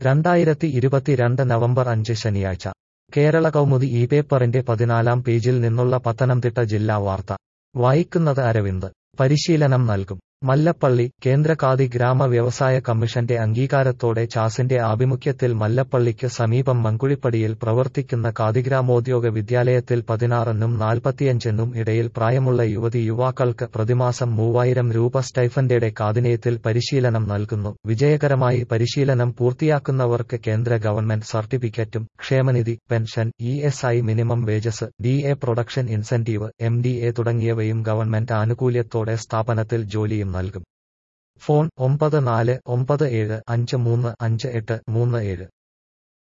രണ്ടായിരത്തി ഇരുപത്തിരണ്ട് നവംബർ അഞ്ച് ശനിയാഴ്ച കേരള കൗമുദി ഈ പേപ്പറിന്റെ പതിനാലാം പേജിൽ നിന്നുള്ള പത്തനംതിട്ട ജില്ലാ വാർത്ത വായിക്കുന്നത് അരവിന്ദ് പരിശീലനം നൽകും മല്ലപ്പള്ളി കേന്ദ്ര ഖാദി ഗ്രാമ വ്യവസായ കമ്മീഷന്റെ അംഗീകാരത്തോടെ ചാസിന്റെ ആഭിമുഖ്യത്തിൽ മല്ലപ്പള്ളിക്ക് സമീപം മങ്കുഴിപ്പടിയിൽ പ്രവർത്തിക്കുന്ന ഖാദിഗ്രാമോദ്യോഗ വിദ്യാലയത്തിൽ പതിനാറിനും നാൽപ്പത്തിയഞ്ചിനും ഇടയിൽ പ്രായമുള്ള യുവതി യുവാക്കൾക്ക് പ്രതിമാസം മൂവായിരം രൂപ സ്റ്റൈഫൻഡയുടെ കാതിനയത്തിൽ പരിശീലനം നൽകുന്നു വിജയകരമായി പരിശീലനം പൂർത്തിയാക്കുന്നവർക്ക് കേന്ദ്ര ഗവൺമെന്റ് സർട്ടിഫിക്കറ്റും ക്ഷേമനിധി pension E S I minimum wages D A production incentive M D A തുടങ്ങിയവയും ഗവൺമെന്റ് ആനുകൂല്യത്തോടെ സ്ഥാപനത്തിൽ ജോലിയും നൽകും ഫോൺ ഒമ്പത് നാല് ഒമ്പത് ഏഴ് അഞ്ച് മൂന്ന് അഞ്ച് എട്ട് മൂന്ന് ഏഴ്